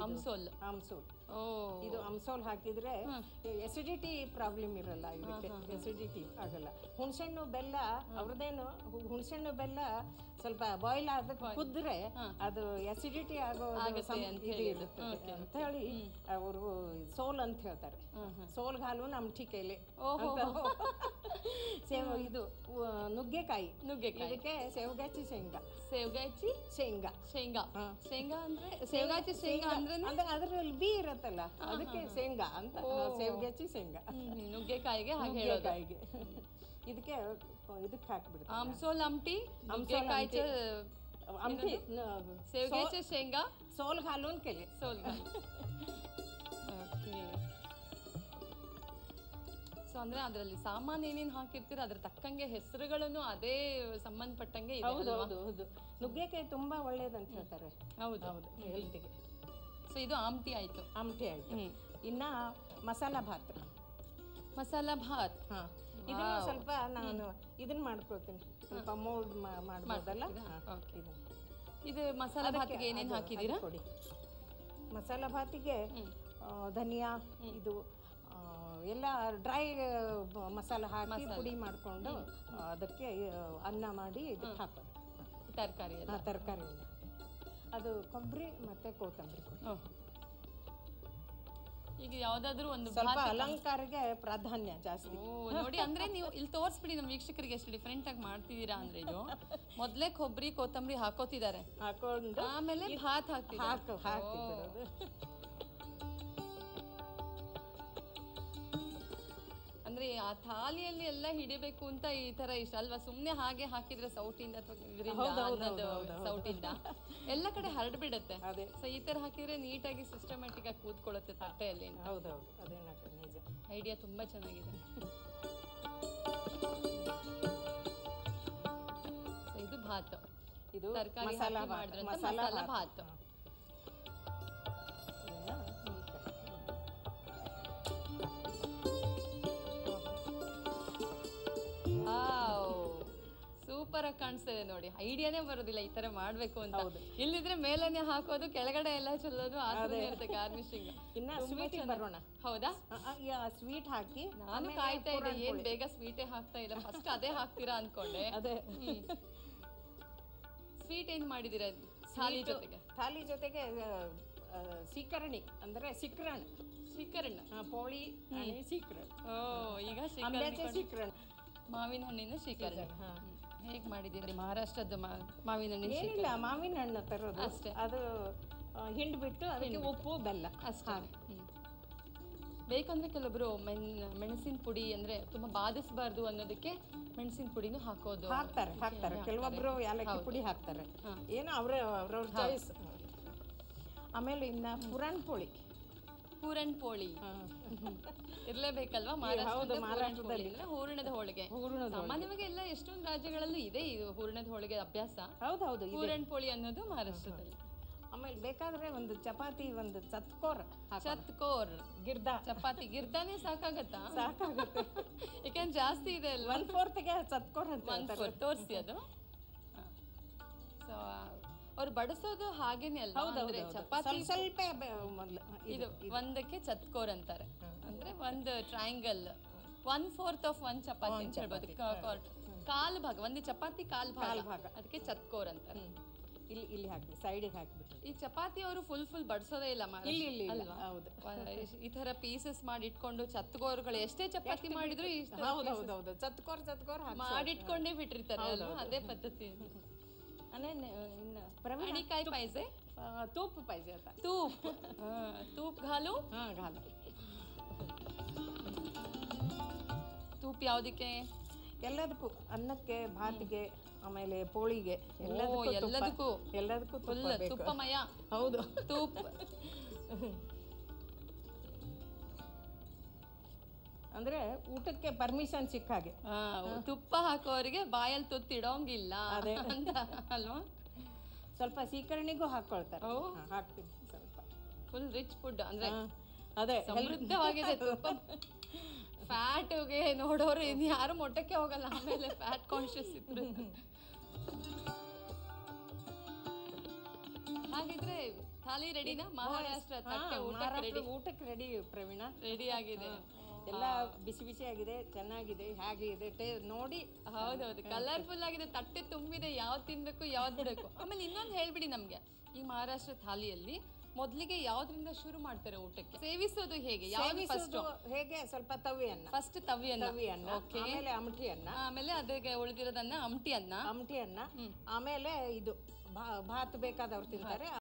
ಆಮ್ಸೋಲ್ ಆಮ್ಸೂಲ್ ಓ ಇದು ಅಮ್ಸೋಲ್ ಹಾಕಿದ್ರೆ acidity problem ಇರಲ್ಲ ಇದಕ್ಕೆ ಎಸಿಡಿಟಿ ಆಗಲ್ಲ ಹುಣಸೆಹಣ್ಣು ಬೆಲ್ಲ ಅವ್ರದ್ದೇನು ಹು- ಹುಣಸೆಹಣ್ಣು ಬೆಲ್ಲ ಸ್ವಲ್ಪ ಬಾಯ್ಲ್ ಆದ ಕುದ್ರೆ ಅದು ಎಸಿಡಿಟಿ ಆಗೋ ಸಂ- ಇದು ಇರುತ್ತೆ ಅಂತ ಹೇಳಿ ಅವರು ಸೋಲ್ ಅಂತ ಹೇಳ್ತಾರೆ ಸೋಲ್ ಹಾಲು ನಮ್ಮ ಠಿಕೆಲೆ ಸೇವ್ ಇದು ಉ- ನುಗ್ಗೆಕಾಯಿ ನುಗ್ಗೆಕಾಯಿ ಇದಕ್ಕೆ ಸೇವಗಾಚಿ ಶೇಂಗಾ ಸೇವ್ಗಾಯ್ಚಿ ಶೇಂಗಾ ಶೇಂಗಾ ಶೇಂಗಾ ಅಂದ್ರೆ ಸೇವ್ಗಾಯ್ಚಿ ಶೇಂಗಾ ಅಂದ್ರೆ ಅಂದ್ರೆ ಅದರಲ್ಲಿ ಬಿ ಇರತ್ತಲ್ಲ ಅದಕ್ಕೆ ಶೇಂಗಾ ಅಂತ ಸೇವಗಾಚಿ ಶೇಂಗಾ ನುಗ್ಗೆಕಾಯಿಗೆ ಹಾಗೆ ಹೇಳೋದು ನುಗ್ಗೆಕಾಯಿಗೆ ಇದಕ್ಕೆ ಇದಕ್ಕೆ ಹಾಕ್ಬಿಡ್ತಾರೆ ಆಮ್ಸೋಲ್ ಆಮ್ಟಿ ನುಗ್ಗೆಕಾಯಿ ಚ ಅಂಪಿ ಸೇವ್ಗಾಯ್ಚಿ ಶೇಂಗಾ ಸೋಲ್ ಹಾಲು ಅಂತ ಕೇಳಿ ಸೋಲ್ಗಾ ಓಕೆ ಸೊ ಅಂದ್ರೆ ಅದರಲ್ಲಿ ಸಾಮಾನು ಏನೇನು ಹಾಕಿರ್ತೀರ ಅದ್ರ ತಕ್ಕಂಗೆ ಹೆಸರುಗಳನ್ನು ಅದೇ ಸಂಬಂಧಪಟ್ಟಂಗೆ ಇದೆ ಹೌದು ಹೌದು ಹೌದು ನುಗ್ಗೆಕಾಯಿ ತುಂಬಾ ಒಳ್ಳೇದಂತ ಹೇಳ್ತಾರೆ ಹೌದು ಹೌದು ಹೆಲ್ತಿಗೆ ಸೊ ಇದು ಆಮ್ಟಿ ಆಯ್ತು ಆಮಟಿ ಆಯ್ತು ಇನ್ನ ಮಸಾಲ ಭಾತ್ ಮಸಾಲ ಭಾತ್ ಹಾ ಇದನ್ನ ಸ್ವಲ್ಪ ನಾನು ಇದನ್ನ ಮಾಡ್ಕೊಳ್ತೀನಿ ಸ್ವಲ್ಪ ಮೋಲ್ಡ್ ಮಾಡ್ಬೋದಲ್ಲ ಹಾ, Okay. ಇದನ್ನ. ಇದು ಮಸಾಲ ಭಾತ್ಗೆ ಏನೇನು ಅದು- ಹಾಕಿದ್ದೀರಾ ಅದು ಕೊಡಿ ಮಸಾಲ ಭಾತಿಗೆ ಆ, ಧನಿಯಾ ಇದು ಆ, ಎಲ್ಲ ಡ್ರೈ ಮಸಾಲ ಹಾಕಿ ಪುಡಿ ಮಾಡಿಕೊಂಡು ಅದಕ್ಕೆ ಆ, ಅನ್ನ ಮಾಡಿ ಇದಕ್ಕೆ ಹಾಕೋದು ತರಕಾರಿ ಎಲ್ಲ ತರಕಾರಿ ಅದು ಕೊಬ್ಬರಿ ಮತ್ತೆ ಕೊತ್ತಂಬರಿ ಕೊಡಿ ಓಹ್. ಈಗ ಯಾವ್ದಾದ್ರು ಒಂದು ಸ್ವಲ್ಪ ಅಲಂಕಾರಕ್ಕೆ ಪ್ರಾಧಾನ್ಯ ಜಾಸ್ತಿ ಓ ನೋಡಿ ಅಂದ್ರೆ ನೀವು ಇಲ್ಲಿ ತೋರಿಸ್ಬಿಡಿ ನಮ್ಮ ವೀಕ್ಷಕರಿಗೆ ಎಷ್ಟು ಡಿಫ್ರೆಂಟ್ ಆಗಿ ಮಾಡ್ತಿದ್ದೀರಾ ಅಂದ್ರೆ ಇದು ಮೊದ್ಲೇ ಕೊಬ್ಬರಿ ಕೊತ್ತಂಬರಿ ಹಾಕೋತಿದ್ದಾರೆ ಹಾಕೊಂಡು ಆಮೇಲೆ ಭಾತ್ ಹಾಕ್ತಿದ್ದಾರೆ ಹಾಕು ಹಾಕಿ ಬಿಡೋದು ಅಂದ್ರೆ ಆ ಥಾಲಿಯಲ್ಲಿ ಎಲ್ಲ ಹಿಡಿಬೇಕು ಅಂತ ಈ ತರ ಇಷ್ಟ ಅಲ್ವಾ ಸುಮ್ನೆ ಹಾಗೆ ಹಾಕಿದ್ರೆ ಸೌಟಿಂದ ಅಥವಾ ಇದರಿಂದ ಅನ್ನದ ಸೌಟಿಂದ ಎಲ್ಲ ಕಡೆ ಹರಡ್ಬಿಡತ್ತೆ ಅದೇ. ಸೊ ಈ ತರ ಹಾಕಿದ್ರೆ ನೀಟಾಗಿ ಸಿಸ್ಟಮ್ಯಾಟಿಕ್ ಆಗಿ ಕೂತ್ಕೊಳ್ಳುತ್ತೆ ತಟ್ಟೆಯಲ್ಲಿ ಹೌದೌದು ಅದೇನ ನಿಜ ಐಡಿಯಾ ತುಂಬಾ ಚೆನ್ನಾಗಿದೆ So, ಇದು ಭಾತ್ ಇದು ತರಕಾರಿ ಮಸಾಲ ಹಾಕಿ ಭಾತ್, ಮಾಡಿದ್ರಂತ ಮಸಾಲ ಮಸಾಲ ಭಾತ್. ಭಾತ್ ಇದನ್ನ ಈ ತರ. ಸೂಪರ್ ಆಗಿ ಕಾಣಿಸ್ತದೆ ನೋಡಿ ಐಡಿಯಾನೇ ಬರೋದಿಲ್ಲ ಈ ತರ ಮಾಡ್ಬೇಕು ಅಂತ ಇಲ್ಲಿದ್ರೆ ಮೇಲನೆ ಹಾಕೋದು ಕೆಳಗಡೆ ಎಲ್ಲ ಚೆಲ್ಲೋದು ಆ ಥರ ಇರುತ್ತೆ ಗಾರ್ನಿಶಿಂಗ್ ಇನ್ನ ಸ್ವೀಟ್ ಬರೋಣ ಹೌದಾ ಸ್ವೀಟ್ ಹಾಕಿ ನಾನು ಕಾಯ್ತಾ ಇದ್ದೆ ಏನ್ ಬೇಗ ಸ್ವೀಟೇ ಹಾಕ್ತಾ ಇಲ್ಲ ಫಸ್ಟ್ ಅದೇ ಹಾಕ್ತೀರಾ ಅನ್ಕೊಂಡೆ ಅದೇ ಸ್ವೀಟ್ ಏನ್ ಮಾಡಿದೀರಾ ಸಾಲಿ ಜೊತೆಗೆ ಥಾಲಿ ಜೊತೆಗೆ ಆ, ಸೀಕರಣಿ ಅಂದ್ರೆ ಸಿಕ್ರಣ ಶ್ರೀಕರಣ ಆ, ಪೋಳಿ ಹಣಿ ಸೀಕರಣ ಓ ಈಗ ಶ್ರೀಕರಣ ಅಂಬ್ಯಾಚೆ ಸೀಕರಣ ಮಾವಿನ ಹಣ್ಣಿನ ಶ್ರೀಕರಣ ಹಾ. ಹೇಗ್ ಮಾಡಿದೀರಿ ಮಹಾರಾಷ್ಟ್ರದ ಮಾ- ಮಾವಿನ ಹಣ್ಣಿನ ಶ್ರೀಕರಣ ಏನಿಲ್ಲ ಮಾವಿನ ಹಣ್ಣು ತರೋದು ಅಷ್ಟೇ. ಅದು ಆ, ಹಿಂಡ್ಬಿಟ್ಟು ಅದಕ್ಕೆ ಉಪ್ಪು ಬೆಲ್ಲ ಅಷ್ಟೇ ಹ್ಮ್. ಬೇಕಂದ್ರೆ ಕೆಲವೊಬ್ರು ಮೆಣ್ ಮೆಣಸಿನ ಪುಡಿ ಅಂದ್ರೆ ತುಂಬಾ ಬಾಧಿಸಬಾರ್ದು ಅನ್ನೋದಕ್ಕೆ ಮೆಣಸಿನ ಪುಡಿನೂ ಹಾಕೋದು ಹಾಕ್ತಾರೆ ಹಾಕ್ತಾರೆ ಕೆಲವೊಬ್ರು ಯಾಲಕ್ಕಿ ಪುಡಿ ಹಾಕ್ತಾರೆ ಏನೋ ಅವ್ರ ಅವ್ರವ್ರ ಚಾಯ್ಸ್ ಆಮೇಲೆ ಇನ್ನ ಪುರಾಣ ಪೋಳಿ ಪೂರಣ್ ಪೋಳಿ ಹಾ. ಇರ್ಲೇಬೇಕಲ್ವಾ ಹೌದು, ಮಹಾರಾಷ್ಟ್ರದ ಮಹಾರಾಷ್ಟ್ರದಲ್ಲಿ. ಅಂದ್ರೆ ಹೂರಣದ ಹೋಳಿಗೆ ಹೂರಣದ ಸಾಮಾನ್ಯವಾಗಿ ಎಲ್ಲ ಎಷ್ಟೊಂದು ರಾಜ್ಯಗಳಲ್ಲೂ ಇದೆ ಇದು ಹೂರಣದ ಹೋಳಿಗೆ ಅಭ್ಯಾಸ ಹೌದೌದು ಇದು ಪೂರಣ್ ಪೋಳಿ ಅನ್ನೋದು ಮಹಾರಾಷ್ಟ್ರದಲ್ಲಿ ಆಮೇಲೆ ಬೇಕಾದ್ರೆ ಒಂದು ಚಪಾತಿ ಒಂದು ಚತ್ಕೋರ್ ಹಾಕೋಣ. ಚತ್ಕೋರ್ ಗಿರ್ದ ಚಪಾತಿ ಗಿರ್ದಾನೆ ಸಾಕಾಗತ್ತಾ ಸಾಕಾಗುತ್ತೆ ಯಾಕಂದ್ರೆ ಜಾಸ್ತಿ ಇದೆ ಅಲ್ವಾ ಒನ್ ಫೋರ್ತ್ಗೆ ಚತ್ಕೋರ್ ಅಂತ ಒಂದ್ ಫೋರ್ ತೋರಿಸಿ ಅದು ಸೊ ಅವ್ರು ಬಡಿಸೋದು ಹಾಗೇನೆ ಅಲ್ವಾ ಅಂದ್ರೆ ಚಪಾತಿ ಸ್ವಲ್ಪ ಸ್ವಲ್ಪ ಬೆ- ಮೊದ್ಲು ಇದು ಒಂದಕ್ಕೆ ಚತ್ಕೋರ್ ಅಂತಾರೆ ಅಂದ್ರೆ ಒಂದು triangle one fourth of one chapati ಅಂತ ಹೇಳ್ಬೋದು ಕ- ಕ- ಕಾಲ್ ಭಾಗ ಒಂದು ಚಪಾತಿ ಕಾಲ್ ಭಾಗ ಭಾಗ. ಅದಕ್ಕೆ ಚತ್ಕೋರ್ ಅಂತಾರೆ ಇಲ್ಲಿ ಇಲ್ಲಿ ಹಾಕಿ ಸೈಡಿಗೆ ಹಾಕ್ಬಿಟ್ಟು ಈ ಚಪಾತಿ ಅವರು ಫುಲ್ ಫುಲ್ ಬಡಿಸೋದೇ ಇಲ್ಲ ಮಹಾರಾಷ್ಟ್ರ- ಇಲ್ಲಿ ಇಲ್ಲಿ ಇಲ್ಲ ಅಲ್ವಾ ಹೌದು ಒಂದ್- ಈ ತರ ಪೀಸಸ್ ಮಾಡಿ ಇಟ್ಕೊಂಡು ಚತ್ಕೋರ್ಗಳು ಎಷ್ಟೇ ಚಪಾತಿ ಮಾಡಿದ್ರು ಇಷ್ಟು ಹೌದು ಹೌದು ಹೌದು ಚತ್ಕೋರ್ ಚತ್ಕೋರ್ ಹಾಕಿ ಮಾಡಿಟ್ಕೊಂಡೇ ಬಿಟ್ಟಿರ್ತಾರೆ ಅಲ್ವಾ ಅದೇ ಪದ್ಧತಿ ಅನೇ ಇನ್ನು ಪ್ರವೀಣ ಅಣಿಕಾಯಿ ಪಾಯ್ಸೆ ಆ, ತೂಪು ಪಾಯ್ಸೆ ಅಂತ ತೂಪ್ ಹಾ, ತೂಪ್ ಘಾಲು ಹಾ ಗಾಲ ತೂಪ್ ಯಾವ್ದಕ್ಕೆ ಎಲ್ಲದಕ್ಕೂ ಅನ್ನಕ್ಕೆ ಭಾತಿಗೆ ಆಮೇಲೆ ಪೋಳಿಗೆ ಎಲ್ಲದಕ್ಕೂ ತುಪ್ಪ. ಎಲ್ಲದಕ್ಕೂ ಎಲ್ಲದಕ್ಕೂ ಫುಲ್ ತುಪ್ಪ ಬೇಕು ತುಪ್ಪಮಯ ಹೌದು ತೂಪ್ ಅಂದ್ರೆ ಊಟಕ್ಕೆ ಪರ್ಮಿಷನ್ ಸಿಕ್ಕ ಹಾಗೆ ಆ, ತುಪ್ಪ ಹಾಕೋರಿಗೆ ಬಾಯಲ್ಲಿ ತುತ್ತಿಡೋಂಗಿಲ್ಲ ಅದೇ. ಅಂತ ಅಲ್ವಾ ಸ್ವಲ್ಪ ಸೀಕರಣಿಗೂ ಹಾಕೊಳ್ತಾರೆ ಓ. ಹಾ, ಹಾಕ್ತೀನಿ ಸ್ವಲ್ಪ ಫುಲ್ ರಿಚ್ ಫುಡ್ ಅಂದ್ರೆ ಹಾ, ಅದೇ ಸಮೃದ್ಧವಾಗಿದೆ ತುಪ್ಪ ಫ್ಯಾಟ್ಗೆ ನೋಡೋರು ಇನ್ ಯಾರು ಮೊಟ್ಟಕ್ಕೆ ಹೋಗಲ್ಲ ಆಮೇಲೆ ಫ್ಯಾಟ್ ಕಾನ್ಶಿಯಸ್ ಇದ್ರು ಹಾಗಿದ್ರೆ ಥಾಲಿ ರೆಡಿನಾ ಮಹಾರಾಷ್ಟ್ರ ತಟ್ಟೆ ಊಟಕ್ಕೆ ಮಹಾರಾಷ್ಟ್ರ ರೆಡಿ ಊಟಕ್ಕೆ ರೆಡಿ ಪ್ರವೀಣ ರೆಡಿ ಆಗಿದೆ ಎಲ್ಲ ಬಿಸಿ ಬಿಸಿ ಆಗಿದೆ ಚೆನ್ನಾಗಿದೆ ಹಾಗೆ ಇದೆ ಟೇ ನೋಡಿ ಹೌದೌದು ಕಲರ್ಫುಲ್ ಆಗಿದೆ ತಟ್ಟೆ ತುಂಬಿದೆ ಯಾವ್ದು ತಿನ್ಬೇಕು ಯಾವ್ದು ಬಿಡಬೇಕು ಆಮೇಲೆ ಇನ್ನೊಂದು ಹೇಳ್ಬಿಡಿ ನಮ್ಗೆ ಈ ಮಹಾರಾಷ್ಟ್ರ ಥಾಲಿಯಲ್ಲಿ ಮೊದ್ಲಿಗೆ ಯಾವ್ದ್ರಿಂದ ಶುರು ಮಾಡ್ತಾರೆ ಊಟಕ್ಕೆ ಸೇವಿಸೋದು ಹೇಗೆ ಯಾವ್ದು ಫಸ್ಟ್ ಸೇವಿಸೋದು ಹೇಗೆ ಸ್ವಲ್ಪ ತವಿ ಅನ್ನ ಫಸ್ಟ್ ತವಿಯನ್ನ ತವಿ ಅನ್ನ ಆಮೇಲೆ ಅಮಟಿ ಅನ್ನ ಆಮೇಲೆ ಅದಕ್ಕೆ ಉಳಿದಿರೋದನ್ನ ಅಮಟಿ ಅನ್ನ ಅಮಟಿ ಅನ್ನ ಆಮೇಲೆ ಇದು ಭಾ- ಭಾತ್ ಬೇಕಾದವ್ರು ತಿಂತಾರೆ